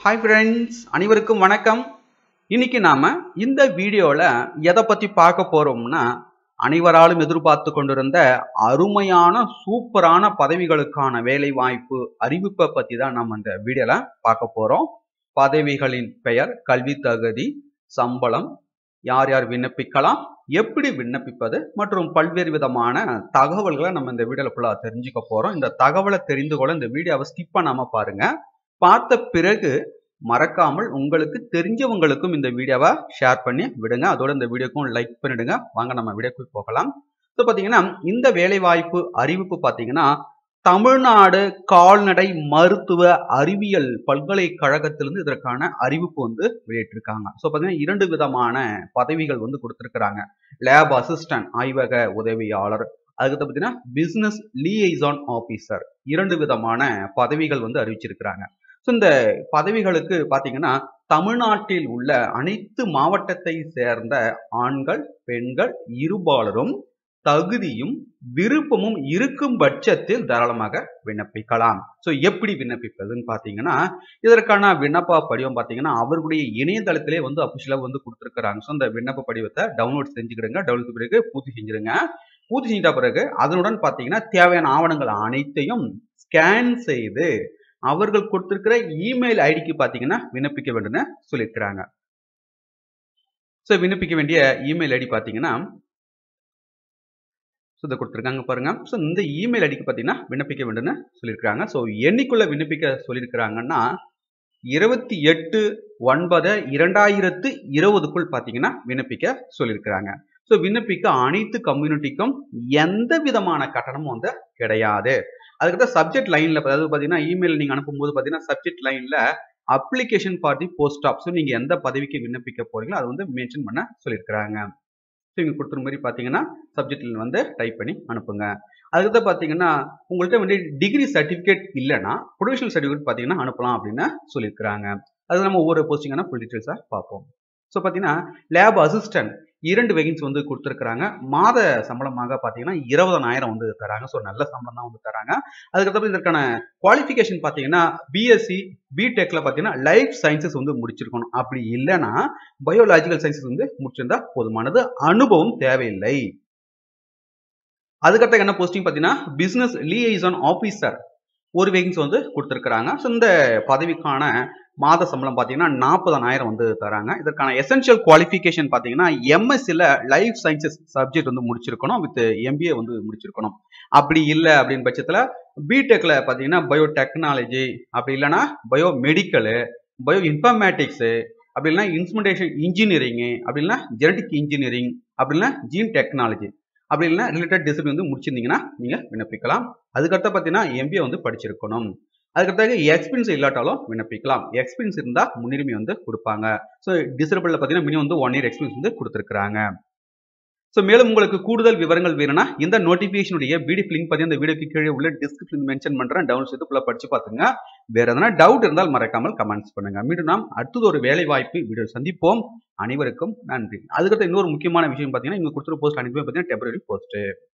hi friends அனைவருக்கும் வணக்கம் இன்னைக்கு நாம இந்த வீடியோல எதை பத்தி பார்க்க போறோம்னா அனைவராலும் எதிர்பார்த்து கொண்டிருந்த அருமையான சூப்பரான பதவிகளுக்கான வேலை வாய்ப்பு அறிவிப்பை பத்தி தான் நம்ம இந்த வீடியோல பார்க்க போறோம் பதவிகளின் பெயர் கல்வி தகுதி சம்பளம் யார் யார் விண்ணப்பிக்கலாம் எப்படி விண்ணப்பிப்பது மற்றும் பல்வேறு விதமான தகவல்களை நம்ம இந்த வீடியோல ஃபுல்லா தெரிஞ்சுக்க போறோம் இந்த தகவலை தெரிந்து கொள்ள இந்த வீடியோவை ஸ்கிப் பண்ணாம பாருங்க பார்த்த பிறகு மறக்காமல் உங்களுக்கு தெரிஞ்சவங்களுக்கும் இந்த வீடியோவை ஷேர் பண்ணி விடுங்க அதோட இந்த வீடியோக்கும் லைக் பண்ணிடுங்க வாங்க நம்ம வீடியோக்கு போகலாம் ஸோ பார்த்தீங்கன்னா இந்த வேலைவாய்ப்பு அறிவிப்பு பார்த்தீங்கன்னா தமிழ்நாடு கால்நடை மருத்துவ அறிவியல் பல்கலைக்கழகத்திலிருந்து இதற்கான அறிவிப்பு வந்து வெளியிட்டிருக்காங்க ஸோ பார்த்தீங்கன்னா இரண்டு விதமான பதவிகள் வந்து கொடுத்துருக்குறாங்க லேப் அசிஸ்டன்ட் ஆய்வக உதவியாளர் அதுக்கு பார்த்தீங்கன்னா பிசினஸ் லீஐசான் ஆபீசர் இரண்டு விதமான பதவிகள் வந்து அறிவிச்சிருக்கிறாங்க ஸோ இந்த பதவிகளுக்கு பார்த்தீங்கன்னா தமிழ்நாட்டில் உள்ள அனைத்து மாவட்டத்தை சேர்ந்த ஆண்கள் பெண்கள் இருபாலரும் தகுதியும் விருப்பமும் இருக்கும் பட்சத்தில் தாராளமாக விண்ணப்பிக்கலாம் ஸோ எப்படி விண்ணப்பிப்பதுன்னு பார்த்தீங்கன்னா இதற்கான விண்ணப்ப படிவம் பார்த்தீங்கன்னா அவர்களுடைய இணையதளத்திலே வந்து அபிஷியலாக வந்து கொடுத்துருக்குறாங்க ஸோ அந்த விண்ணப்ப படிவத்தை டவுன்லோட் செஞ்சுக்கிடுங்க டவுன்லோட் பிறகு பூர்த்தி செஞ்சிருங்க பூர்த்தி செஞ்சிட்ட பிறகு அதனுடன் பார்த்தீங்கன்னா தேவையான ஆவணங்கள் அனைத்தையும் ஸ்கேன் செய்து அவர்கள் கொடுத்திருக்கிற இமெயில் ஐடிக்கு பார்த்தீங்கன்னா விண்ணப்பிக்க வேண்டும்னு சொல்லியிருக்கிறாங்க ஸோ விண்ணப்பிக்க வேண்டிய இமெயில் ஐடி பார்த்தீங்கன்னா ஸோ இதை கொடுத்துருக்காங்க பாருங்க ஸோ இந்த இமெயில் ஐடிக்கு பார்த்தீங்கன்னா விண்ணப்பிக்க வேண்டும்னு சொல்லியிருக்கிறாங்க ஸோ என்னைக்குள்ள விண்ணப்பிக்க சொல்லியிருக்கிறாங்கன்னா இருபத்தி எட்டு ஒன்பது இரண்டாயிரத்து இருபதுக்குள் பார்த்தீங்கன்னா விண்ணப்பிக்க சொல்லியிருக்கிறாங்க ஸோ விண்ணப்பிக்க அனைத்து கம்யூனிட்டிக்கும் எந்த விதமான கட்டணமும் வந்து கிடையாது அதுக்கப்புறம் சப்ஜெக்ட் லைன்ல அதாவது பார்த்தீங்கன்னா இமெயில் நீங்கள் அனுப்பும்போது பார்த்தீங்கன்னா சப்ஜெக்ட் லைன்ல application for the post of so நீங்கள் எந்த பதவிக்கு விண்ணப்பிக்க போறீங்களோ அதை வந்து மென்ஷன் பண்ண சொல்லியிருக்கிறாங்க ஸோ இங்கே கொடுத்துற மாதிரி பார்த்தீங்கன்னா சப்ஜெக்ட்ல வந்து டைப் பண்ணி அனுப்புங்க அதுக்கப்புறம் பார்த்தீங்கன்னா உங்கள்கிட்ட வந்து டிகிரி சர்டிஃபிகேட் இல்லைன்னா ப்ரொஃபஷனல் சர்டிஃபிகேட் பார்த்தீங்கன்னா அனுப்பலாம் அப்படின்னு சொல்லியிருக்கிறாங்க அது நம்ம ஒவ்வொரு போஸ்டிங்கான ஃபுல் டீட்டெயில்ஸாக பார்ப்போம் ஸோ பார்த்தீங்கன்னா லேப் அசிஸ்டன்ட் இரண்டு வேகன்ஸ் வந்து கொடுத்துருக்குறாங்க மாத சம்பளமாக பார்த்தீங்கன்னா இருபதனாயிரம் வந்து தராங்க ஸோ நல்ல சம்பளம் தான் வந்து தராங்க அதுக்கப்புறம் இதற்கான குவாலிஃபிகேஷன் பார்த்தீங்கன்னா பிஎஸ்சி பிடெக்ல பார்த்தீங்கன்னா லைஃப் சயின்சஸ் வந்து முடிச்சிருக்கணும் அப்படி இல்லைன்னா பயோலாஜிக்கல் சயின்சஸ் வந்து முடிச்சிருந்தா போதுமானது அனுபவம் தேவையில்லை அதுக்கடுத்த என்ன போஸ்டிங் பார்த்தீங்கன்னா பிசினஸ் லியைசான் ஆஃபீஸர் ஒரு வேகன்ஸ் வந்து கொடுத்துருக்குறாங்க ஸோ இந்த பதவிக்கான மாத சம்பளம் பார்த்தீங்கன்னா நாற்பதனாயிரம் வந்து தராங்க இதற்கான எசென்ஷியல் குவாலிஃபிகேஷன் பார்த்தீங்கன்னா எம்எஸ்சியில் லைஃப் சயின்சஸ் சப்ஜெக்ட் வந்து முடிச்சிருக்கணும் வித் எம்பிஏ வந்து முடிச்சிருக்கணும் அப்படி இல்லை அப்படின்னு பட்சத்தில் பிடெக்கில் பார்த்தீங்கன்னா பயோ டெக்னாலஜி அப்படி இல்லைன்னா பயோ மெடிக்கலு பயோ இன்ஃபர்மேட்டிக்ஸு அப்படி இல்லைன்னா இன்ஸ்ட்ருமெண்டேஷன் இன்ஜினியரிங்கு அப்படி இல்லைன்னா ஜெனடிக் இன்ஜினியரிங் அப்படி இல்லைன்னா ஜீன் டெக்னாலஜி அப்படி இல்லைன்னா ரிலேட்டட் டிசிப்ளின் வந்து முடிச்சிருந்தீங்கன்னா நீங்கள் விண்ணப்பிக்கலாம் அதுக்கடுத்து பார்த்தீங்கன்னா எம்பிஏ வந்து படிச்சிருக்கணும் அதுக்கடுத்தாக எக்ஸ்பீரியன்ஸ் இல்லாட்டாலும் விண்ணப்பிக்கலாம் எக்ஸ்பீரியன்ஸ் இருந்தால் முன்னுரிமை வந்து கொடுப்பாங்க ஸோ டிசபிளில் பார்த்தீங்கன்னா மினிமம் வந்து ஒன் இயர் எக்ஸ்பீரியன்ஸ் வந்து கொடுத்துருக்காங்க ஸோ மேலும் உங்களுக்கு கூடுதல் விவரங்கள் வேணும்னா இந்த நோட்டிஃபிகேஷனுடைய பிடிஎஃப் லிங்க் பற்றி அந்த வீடியோக்கு கீழே உள்ள டிஸ்கிரிப்ஷன் மென்ஷன் பண்ணுறேன் டவுன்லோட் செய்து ஃபுல்லாக படிச்சு பார்த்துங்க வேற எதனா டவுட் இருந்தால் மறக்காமல் கமெண்ட்ஸ் பண்ணுங்க மீண்டும் நாம் அடுத்தது ஒரு வேலை வாய்ப்பு வீடியோ சந்திப்போம் அனைவருக்கும் நன்றி அதுக்கடுத்து இன்னொரு முக்கியமான விஷயம் பார்த்தீங்கன்னா இங்கே கொடுத்துருக்க போஸ்ட் அனுப்பி பார்த்தீங்கன்னா டெம்பரரி போஸ்ட்டு